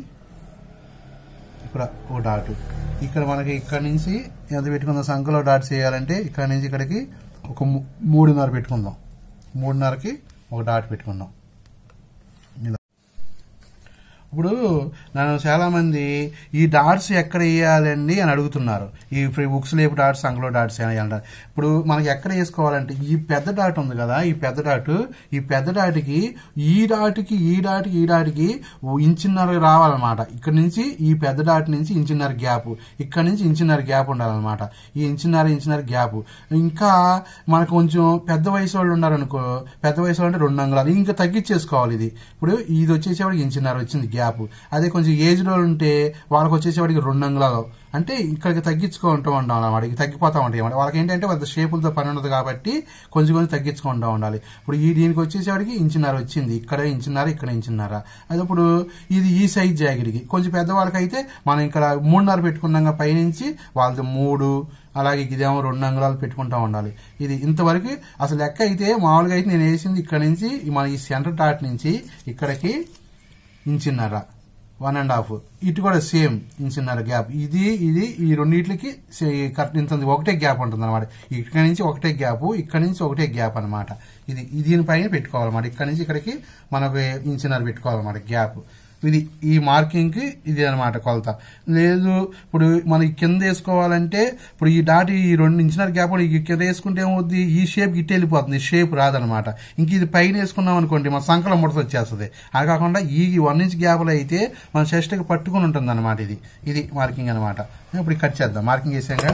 ఇక్కడ ఒక డాట్ ఇక్కడ మనకి ఇక్కడ నుంచి ఎంత పెట్టుకుందాం సంఖలో డాట్స్ వేయాలంటే ఇక్కడ నుంచి ఇక్కడికి ఒక ము- మూడున్నర పెట్టుకుందాం మూడున్నరకి ఒక డాట్ పెట్టుకుందాం ఇలా ఇప్పుడు నన్ను చాలా మంది ఈ డాట్స్ ఎక్కడ వేయాలండి అని అడుగుతున్నారు ఈ బుక్స్ లేపు డాట్స్ అంగలో డాట్స్ అని అంటారు ఇప్పుడు మనకి ఎక్కడ వేసుకోవాలంటే ఈ పెద్ద డాట్ ఉంది కదా ఈ పెద్ద డాట్ ఈ పెద్ద డాట్కి ఈ డాట్కి ఈ డాట్కి ఈ డాట్కి ఇంచున్నర రావాలన్నమాట ఇక్కడ నుంచి ఈ పెద్ద డాట్ నుంచి ఇంచున్నర గ్యాప్ ఇక్కడ నుంచి ఇంచున్నర గ్యాప్ ఉండాలన్నమాట ఈ ఇంచున్నర ఇంచున్నర గ్యాప్ ఇంకా మనకు కొంచెం పెద్ద వయసు వాళ్ళు ఉన్నారనుకో పెద్ద వయసు వాళ్ళు అంటే రెండు అంగుళాలు ఇంకా తగ్గించేసుకోవాలి ఇది ఇప్పుడు ఇది వచ్చేసేవాడికి ఇంచున్నర వచ్చింది గ్యాప్ అదే కొంచెం ఏజ్ వాళ్ళు ఉంటే వాళ్ళకి వచ్చేసేవాడికి రెండు అంగుళాలు అంటే ఇక్కడికి తగ్గించుకుంటూ ఉంటాం అన్నమాట ఇక తగ్గిపోతూ ఉంటాయి అన్నమాట వాళ్ళకి ఏంటంటే పెద్ద షేపులతో పని ఉండదు కాబట్టి కొంచెం కొంచెం తగ్గించుకుంటూ ఉండాలి ఇప్పుడు ఈ దీనికి వచ్చేసేవాడికి ఇంచున్నర వచ్చింది ఇక్కడ ఇంచున్నర ఇక్కడ ఇంచున్నర అది ఇప్పుడు ఇది ఈ సైజ్ జాకెట్కి కొంచెం పెద్దవాళ్ళకి అయితే మనం ఇక్కడ మూడున్నర పెట్టుకున్నాక పైనుంచి వాళ్ళది మూడు అలాగే ఇదేమో రెండు అంగుళాలు పెట్టుకుంటా ఉండాలి ఇది ఇంతవరకు అసలు లెక్క అయితే మామూలుగా అయితే నేను వేసింది ఇక్కడ నుంచి ఈ మన ఈ సెంటర్ డాట్ నుంచి ఇక్కడికి ఇంచున్నర వన్ అండ్ హాఫ్ ఇటు కూడా సేమ్ ఇంచున్నర గ్యాప్ ఇది ఇది ఈ రెండింటికి కరెక్ట్ ఇంత ఉంది. ఒకటే గ్యాప్ ఉంటుంది అనమాట ఇక్కడ నుంచి ఒకటే గ్యాప్ ఇక్కడ నుంచి ఒకటే గ్యాప్ అనమాట ఇది ఇది దీనిపైన పెట్టుకోవాలన్నమాట ఇక్కడ నుంచి ఇక్కడికి మనకు ఇంచున్నర పెట్టుకోవాలన్నమాట గ్యాప్ ఇది ఈ మార్కింగ్ కి ఇది అనమాట కొలత లేదు ఇప్పుడు మనకి కింద వేసుకోవాలంటే ఇప్పుడు ఈ డాట్ ఈ రెండు ఇంచున్నర గ్యాప్ కూడా ఈ కింద వేసుకుంటే ఏమవుద్ది ఈ షేప్ ఇటు వెళ్ళిపోతుంది షేప్ రాదనమాట ఇంక ఇది పైన వేసుకున్నాం అనుకోండి మన సంకలం ముడత వచ్చేస్తుంది అది కాకుండా ఈ వన్ ఇంచ్ గ్యాప్లో అయితే మన చెస్ట్కి పట్టుకుని ఉంటుంది అనమాట ఇది ఇది మార్కింగ్ అనమాట ఇప్పుడు కట్ చేద్దాం మార్కింగ్ వేసాక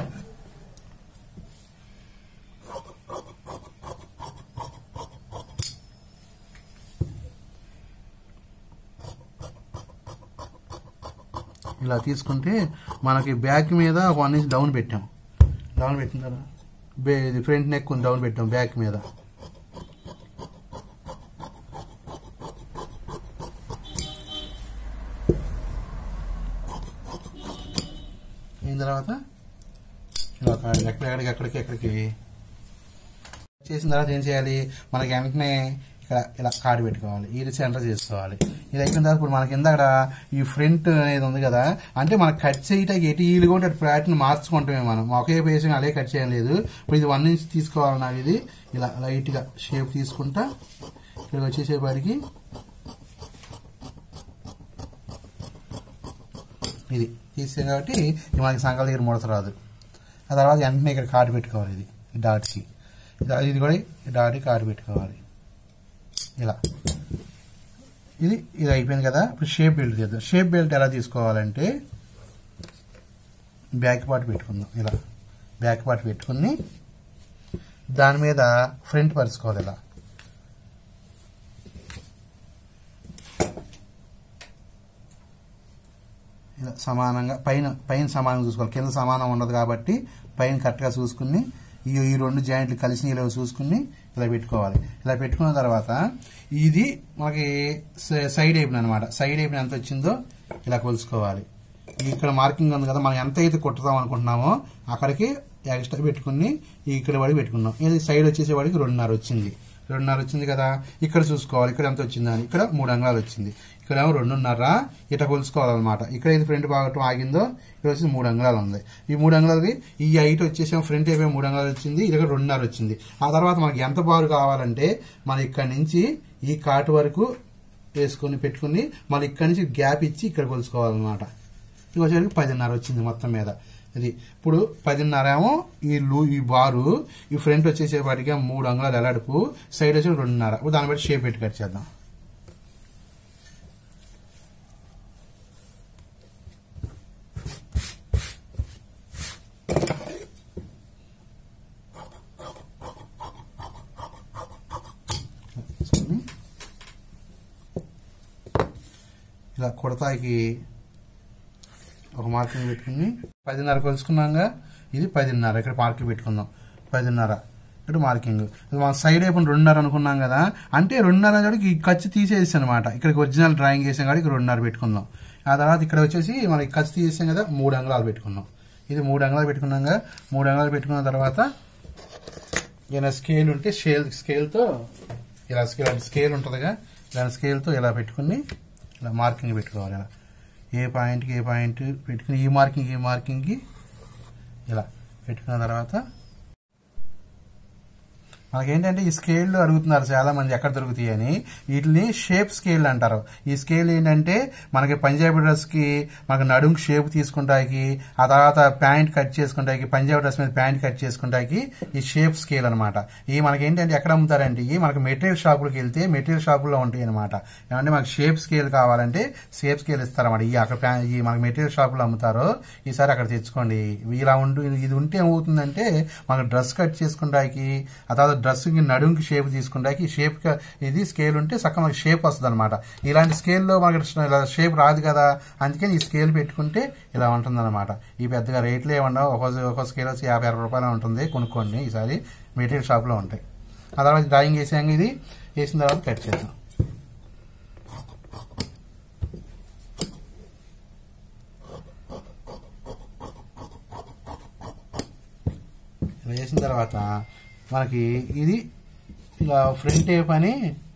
ఇలా తీసుకుంటే మనకి బ్యాక్ మీద వన్ ఇంచ్ డౌన్ పెట్టాం డౌన్ పెట్టిన తర్వాత బే ఇది ఫ్రంట్ నెక్ డౌన్ పెట్టాం బ్యాక్ మీద అయిన తర్వాత ఇలా కాడి- ఎక్కడెక్కడికి ఎక్కడికి ఎక్కడికి చేసిన తర్వాత ఏం చేయాలి మనకి వెంటనే ఇక్కడ ఇలా కార్డు పెట్టుకోవాలి ఇది సెంటర్ చేసుకోవాలి ఇది అయిపోయిన తర్వాత ఇప్పుడు మనకి ఇందాక ఈ ఫ్రంట్ అనేది ఉంది కదా అంటే మనకి కట్ చేయటానికి ఎటు ఈలుగా ఉంటే అటు ప్యాటర్న్ మార్చుకుంటామే మనం ఒకే పేసిన అదే కట్ చేయడం లేదు ఇప్పుడు ఇది వన్ ఇంచ్ తీసుకోవాలి నాకు ఇది ఇలా లైట్ గా షేప్ తీసుకుంటా ఇక్కడికి వచ్చేసేపాటికి ఇది తీసాం కాబట్టి ఇది మనకి సంకల దగ్గర ముడత రాదు ఆ తర్వాత వెంటనే ఇక్కడ కార్డు పెట్టుకోవాలి ఇది ఈ డాట్కి ఇది ఇది కూడా ఈ డాట్కి కార్డు పెట్టుకోవాలి ఇలా ఇది ఇది అయిపోయింది కదా ఇప్పుడు షేప్ బెల్ట్ చేద్దాం షేప్ బెల్ట్ ఎలా తీసుకోవాలంటే బ్యాక్ పార్ట్ పెట్టుకుందాం ఇలా బ్యాక్ పార్ట్ పెట్టుకుని దాని మీద ఫ్రంట్ పరుచుకోవాలి ఇలా ఇలా సమానంగా పైన పైన సమానంగా చూసుకోవాలి కింద సమానం ఉండదు కాబట్టి పైన కరెక్ట్గా చూసుకుని ఈ ఈ రెండు జాయింట్లు కలిసి ఇలా చూసుకుని ఇలా పెట్టుకోవాలి ఇలా పెట్టుకున్న తర్వాత ఇది మనకి స- సైడ్ అయిపోయిన అనమాట సైడ్ అయిపోయిన ఎంత వచ్చిందో ఇలా కొలుసుకోవాలి ఇక్కడ మార్కింగ్ ఉంది కదా మనం ఎంత అయితే కొట్టుదాం అనుకుంటున్నామో అక్కడికి ఎక్స్ట్రా పెట్టుకుని ఇక్కడ పడి పెట్టుకున్నాం ఇది సైడ్ వచ్చేసేవాడికి రెండున్నర వచ్చింది రెండున్నర వచ్చింది కదా ఇక్కడ చూసుకోవాలి ఇక్కడ ఎంత వచ్చిందని ఇక్కడ మూడు అంగాలు వచ్చింది ఇక్కడ ఇక్కడేమో రెండున్నర ఇట్లా కొలుసుకోవాలన్నమాట ఇక్కడ ఇది ఫ్రంట్ భాగం ఆగిందో ఇక్కడ వచ్చి మూడు అంగుళాలు ఉంది ఈ మూడు అంగుళాలకి ఈ హైట్ వచ్చేసి ఫ్రంట్ అయిపోయి మూడు అంగుళాలు వచ్చింది ఇది రెండున్నర వచ్చింది ఆ తర్వాత మనకి ఎంత బారు కావాలంటే మన ఇక్కడ నుంచి ఈ కాటు వరకు వేసుకొని పెట్టుకుని మళ్ళీ ఇక్కడ నుంచి గ్యాప్ ఇచ్చి ఇక్కడ కొలుసుకోవాలన్నమాట ఇది వచ్చేసరికి పదిన్నర వచ్చింది మొత్తం మీద ఇది ఇప్పుడు పదిన్నర ఏమో ఈ లూ ఈ బారు ఈ ఫ్రంట్ వచ్చేసేపాటికి మూడు అంగుళాలు ఎలాడుపు సైడ్ వచ్చి రెండున్నర ఇప్పుడు దాన్ని బట్టి షేప్ పెట్టి కట్ చేద్దాం ఇలా కుడతాకి ఒక మార్కింగ్ పెట్టుకుని పదిన్నర కొలుసుకున్నాగా ఇది పదిన్నర ఇక్కడ మార్కింగ్ పెట్టుకుందాం పదిన్నర ఇటు మార్కింగ్ మన సైడ్ అయిపోయిన రెండున్నర అనుకున్నాం కదా అంటే రెండున్నర కాడికి ఈ ఖర్చు తీసేసి అనమాట ఇక్కడికి ఒరిజినల్ డ్రాయింగ్ చేసాం కాడికి రెండున్నర పెట్టుకుందాం ఆ తర్వాత ఇక్కడ వచ్చేసి మనకి ఖర్చు తీసేసాం కదా మూడు అంగుళాలు పెట్టుకున్నాం ఇది మూడు అంగుళాలు పెట్టుకున్నాం కదా మూడు అంగుళాలు పెట్టుకున్న తర్వాత ఏదైనా స్కేల్ ఉంటే స్కేల్ స్కేల్తో ఇలా స్కేల్ స్కేల్ ఉంటుందిగా దాని స్కేల్తో ఇలా పెట్టుకుని ఇలా మార్కింగ్ పెట్టుకోవాలి ఇలా ఏ పాయింట్కి ఏ పాయింట్ పెట్టుకుని ఈ మార్కింగ్ ఈ మార్కింగ్కి ఇలా పెట్టుకున్న తర్వాత మనకేంటంటే ఈ స్కేల్ అడుగుతున్నారు చాలా మంది ఎక్కడ దొరుకుతాయి అని వీటిని షేప్ స్కేల్ అంటారు ఈ స్కేల్ ఏంటంటే మనకి పంజాబీ డ్రెస్ కి మనకి నడుము షేప్ తీసుకుంటాకి ఆ తర్వాత ప్యాంట్ కట్ చేసుకుంటాకి పంజాబీ డ్రెస్ మీద ప్యాంట్ కట్ చేసుకుంటాకి ఈ షేప్ స్కేల్ అనమాట ఈ మనకి ఏంటంటే ఎక్కడ అమ్ముతారంటే ఈ మనకి మెటీరియల్ షాపులకు వెళ్తే మెటీరియల్ షాపుల్లో ఉంటాయి అనమాట ఏమంటే మనకి షేప్ స్కేల్ కావాలంటే షేప్ స్కేల్ ఇస్తారన్నమాట ఈ అక్కడ ప్యా- ఈ మనకి మెటీరియల్ షాపులో అమ్ముతారు ఈసారి అక్కడ తెచ్చుకోండి ఇలా ఉంటూ ఇది ఉంటే ఏమవుతుందంటే మనకి డ్రెస్ కట్ చేసుకుంటాకి ఆ తర్వాత డ్రెస్ కి నడుంకి షేప్ తీసుకుంటాకి షేప్ ఇది స్కేల్ ఉంటే చక్కగా మనకి షేప్ వస్తుంది అనమాట ఇలాంటి స్కేల్లో మనకి షేప్ రాదు కదా అందుకని ఈ స్కేల్ పెట్టుకుంటే ఇలా ఉంటుంది అనమాట ఈ పెద్దగా రేట్లు ఏమన్నా ఒక ఒక స్కేల్ వచ్చి యాభై అరవై రూపాయలు ఉంటుంది కొనుక్కోండి ఈసారి మెటీరియల్ షాప్లో ఉంటాయి ఆ తర్వాత డ్రాయింగ్ వేసాక ఇది వేసిన తర్వాత కట్ చేద్దాం ఇలా చేసిన తర్వాత మనకి ఇది ఇలా ఫ్రంట్ టేప్ అని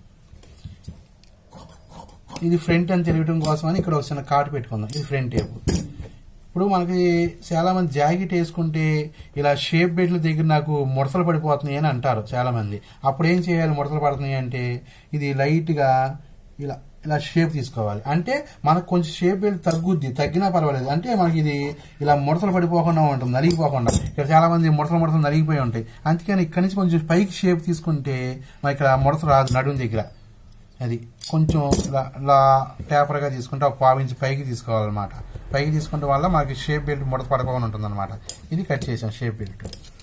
ఇది ఫ్రంట్ అని తెలియటం కోసం అని ఇక్కడ ఒక చిన్న కార్డు పెట్టుకుందాం ఇది ఫ్రంట్ టేప్ ఇప్పుడు మనకి చాలా మంది జాకెట్ వేసుకుంటే ఇలా షేప్ బెడ్ల దగ్గర నాకు ముడతలు పడిపోతున్నాయి అని అంటారు చాలా మంది అప్పుడు ఏం చేయాలి ముడతలు పడుతున్నాయి అంటే ఇది లైట్ గా ఇలా ఇలా షేప్ తీసుకోవాలి అంటే మనకు కొంచెం షేప్ బెల్ట్ తగ్గుద్ది తగ్గినా పర్వాలేదు అంటే మనకి ఇది ఇలా ముడతలు పడిపోకుండా ఉంటుంది నలిగిపోకుండా ఇక్కడ చాలా మంది ముడతలు ముడతలు నలిగిపోయి ఉంటాయి అందుకని ఇక్కడ నుంచి కొంచెం పైకి షేప్ తీసుకుంటే మన ఇక్కడ ముడత రాదు నడుము దగ్గర అది కొంచెం ఇలా ఇలా పేపర్ గా తీసుకుంటే ఒక పావించి పైకి తీసుకోవాలన్నమాట పైకి తీసుకుంటే వల్ల మనకి షేప్ బెల్ట్ ముడత పడకుండా ఉంటుంది అనమాట ఇది కట్ చేసాం షేప్ బెల్ట్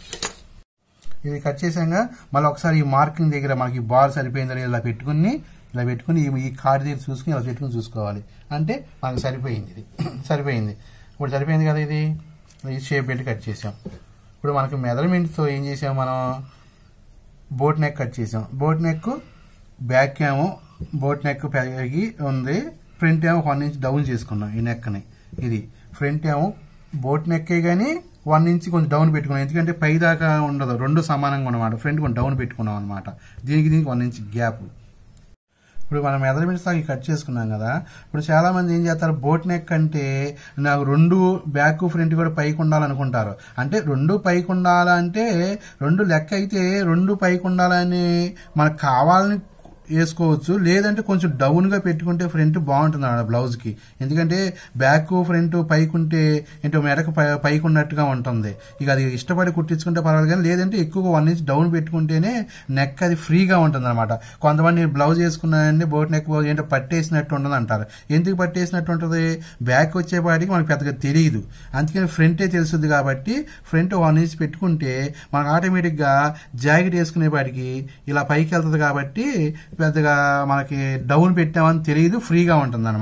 ఇది కట్ చేసాక మళ్ళీ ఒకసారి ఈ మార్కింగ్ దగ్గర మనకి బాల్ సరిపోయిందని ఇలా పెట్టుకుని ఇలా పెట్టుకుని ఈ- ఈ కార్డు దగ్గర చూసుకుని ఇలా పెట్టుకుని చూసుకోవాలి అంటే మనకి సరిపోయింది ఇది సరిపోయింది ఇప్పుడు సరిపోయింది కదా ఇది ఈ షేప్ బెల్ట్ కట్ చేసాం ఇప్పుడు మనకి మెజర్మెంట్తో ఏం చేసాం మనం బోట్ నెక్ కట్ చేసాం బోట్ నెక్ బ్యాక్ ఏమో బోట్ నెక్ పెరిగి ఉంది ఫ్రంట్ ఏమో వన్ ఇంచ్ డౌన్ చేసుకున్నాం ఈ నెక్ని ఇది ఫ్రంట్ ఏమో బోట్ నెక్కే కానీ వన్ ఇంచ్ కొంచెం డౌన్ పెట్టుకున్నాం ఎందుకంటే పై దాకా ఉండదు రెండు సమానంగా ఉన్నమాట ఫ్రంట్ కొంచెం డౌన్ పెట్టుకున్నాం అనమాట దీనికి దీనికి వన్ ఇంచ్ గ్యాప్ ఇప్పుడు మనం మెజర్మెంట్స్ దాకా కట్ చేసుకున్నాం కదా ఇప్పుడు చాలా మంది ఏం చేస్తారు బోట్ నెక్ అంటే నాకు రెండు బ్యాక్ ఫ్రంట్ కూడా పైకి ఉండాలనుకుంటారు అంటే రెండు పైకి ఉండాలంటే రెండు లెక్క అయితే రెండు పైకి ఉండాలని మనకు కావాలని వేసుకోవచ్చు లేదంటే కొంచెం డౌన్ గా పెట్టుకుంటే ఫ్రంట్ బాగుంటుంది అన్నమాట బ్లౌజ్ కి ఎందుకంటే బ్యాక్ ఫ్రంట్ పైకి ఉంటే ఏంటో మెడకు పై- పైకి ఉన్నట్టుగా ఉంటుంది ఇక అది ఇష్టపడి కుట్టించుకుంటే పర్వాలేదు కానీ లేదంటే ఎక్కువ వన్ ఇంచ్ డౌన్ పెట్టుకుంటేనే నెక్ అది ఫ్రీగా ఉంటుంది అనమాట కొంతమంది బ్లౌజ్ వేసుకున్నానండి బోట్ నెక్ బ్లౌజ్ ఏంటో పట్టేసినట్టు ఉండదు అంటారు ఎందుకు పట్టేసినట్టు ఉంటుంది బ్యాక్ వచ్చేపాటికి మనకు పెద్దగా తెలియదు అందుకని ఫ్రంటే తెలుస్తుంది కాబట్టి ఫ్రంట్ వన్ ఇంచ్ పెట్టుకుంటే మనకు ఆటోమేటిక్ గా జాకెట్ వేసుకునేపాటికి ఇలా పైకి వెళ్తుంది కాబట్టి పెద్దగా మనకి డౌన్ పెట్టామని తెలియదు ఫ్రీగా ఉంటుంది అనమాట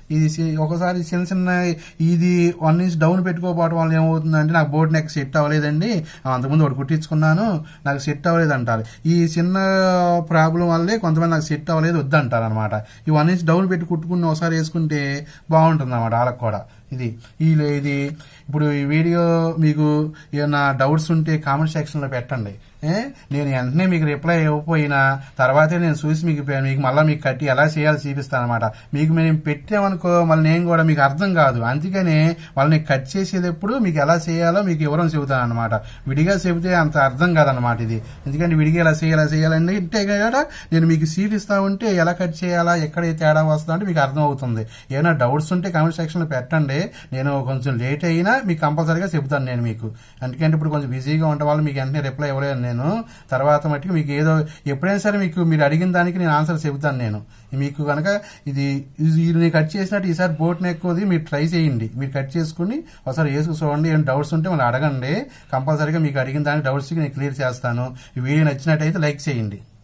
ఇది సి- ఒకసారి చిన్న చిన్న ఇది వన్ ఇంచ్ డౌన్ పెట్టుకోపోవడం వల్ల ఏమవుతుందంటే నాకు బోట్ నెక్ సెట్ అవ్వలేదండి అంతకుముందు ఒకటి కుట్టించుకున్నాను నాకు సెట్ అవ్వలేదు అంటారు ఈ చిన్న ప్రాబ్లం వల్లే కొంతమంది నాకు సెట్ అవ్వలేదు వద్దంటారు అనమాట ఈ వన్ ఇంచ్ డౌన్ పెట్టి కుట్టుకుని ఒకసారి వేసుకుంటే బాగుంటుంది అనమాట వాళ్ళకి కూడా ఇది ఈ ఇది ఇప్పుడు ఈ వీడియో మీకు ఏమైనా డౌట్స్ ఉంటే కామెంట్ సెక్షన్లో పెట్టండి ఏ? నేను వెంటనే మీకు రిప్లై ఇవ్వకపోయినా తర్వాతే నేను చూసి మీకు పె- మీకు మళ్ళీ మీకు కట్టి ఎలా చేయాలో చూపిస్తాను అనమాట మీకు మేము పెట్టామనుకో మళ్ళీ నేను కూడా మీకు అర్థం కాదు అందుకనే వాళ్ళని కట్ చేసేటప్పుడు మీకు ఎలా చేయాలో మీకు వివరం చెబుతాను అనమాట విడిగా చెబితే అంత అర్థం కాదనమాట ఇది ఎందుకంటే విడిగా ఎలా చేయాలా చేయాలంటే ఇంటే కదా నేను మీకు సీట్ ఇస్తా ఉంటే ఎలా కట్ చేయాలా ఎక్కడ ఏ తేడా వస్తుందో అంటే మీకు అర్థం అవుతుంది ఏమైనా డౌట్స్ ఉంటే కామెంట్ సెక్షన్లో పెట్టండి నేను కొంచెం లేట్ అయినా మీకు కంపల్సరీగా చెబుతాను నేను మీకు ఎందుకంటే ఇప్పుడు కొంచెం బిజీగా ఉండే వాళ్ళు మీకు వెంటనే రిప్లై ఇవ్వలేను నేను తర్వాత మట్టుకు మీకు ఏదో ఎప్పుడైనా సరే మీకు మీరు అడిగిన దానికి నేను ఆన్సర్ చెబుతాను నేను మీకు కనుక ఇది ఇది నేను కట్ చేసినట్టు ఈసారి బోట్ నెక్కుది మీరు ట్రై చేయండి మీరు కట్ చేసుకుని ఒకసారి వేసుకు చూడండి ఏమైనా డౌట్స్ ఉంటే మళ్ళీ అడగండి కంపల్సరీగా మీకు అడిగిన దానికి డౌట్స్కి నేను క్లియర్ చేస్తాను ఈ వీడియో నచ్చినట్టయితే లైక్ చేయండి